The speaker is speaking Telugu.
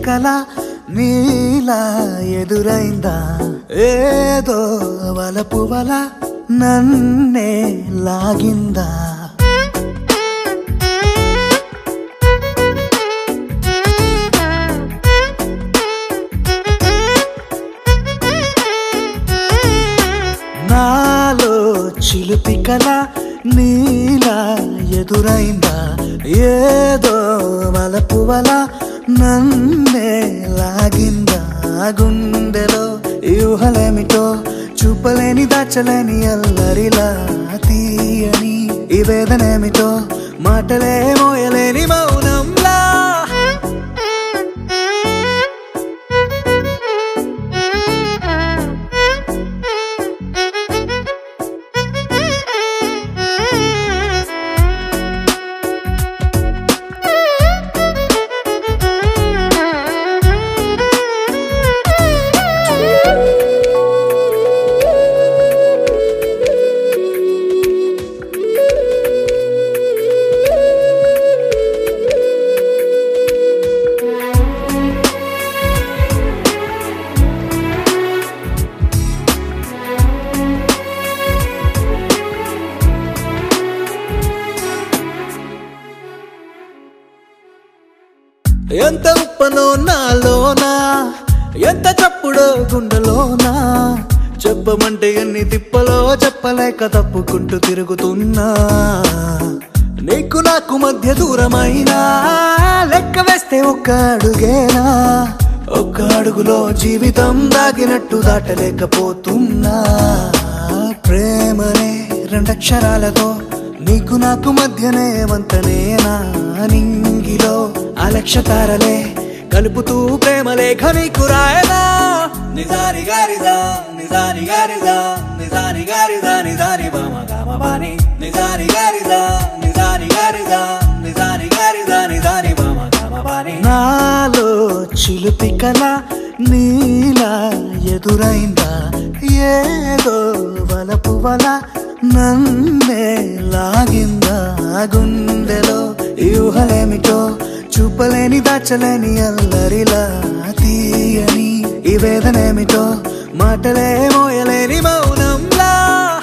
కల నీలా ఎదురైందా ఏదో వలపు వల నన్నే లాగిందా నాలో చిలిపి కల నీలా ఎదురైందా ఏదో వలపు వల నన్నే లాగిందా గుండెలో యూహలేమిటో చూపలేని దాచలేని అల్లరిలా తీయని ఈ వేదనేమిటో మాటలే మోయలేని మౌనంలా ఎంత ఉప్పనో నాలోనా ఎంత చప్పుడో గుండెలోనా చెప్పమంటే ఎన్ని తిప్పలో చెప్పలేక తప్పుకుంటూ తిరుగుతున్నా నీకు నాకు మధ్య దూరమైనా లెక్క వేస్తే ఒక్క అడుగేనా ఒక్క అడుగులో జీవితం దాగినట్టు దాటలేకపోతున్నా ప్రేమనే రెండక్షరాలతో నీకు నాకు మధ్యనే వంతనేనా నింగిలో అలక్ష తారలే కలుపుతూ ప్రేమ లేఖ నీకు రాయనా నిజాని గారిదా నిజాని గారిదా నిజాని గారిదా నిజాని బామ గామ బాని నిజాని గారిదా నిజాని గారిదా నిజాని గారిదా నిజాని బామ గామ బాని నాలో చిలుపి కల నీలా ఎదురైందా ఏదో వలపు వల నన్నే లాగిందా గుండెలో యూహలేమిటో చూపలేని దాచలేని అల్లరిలా తీయని ఈ వేదనేమిటో మాటలే మోయలేని మౌనంలా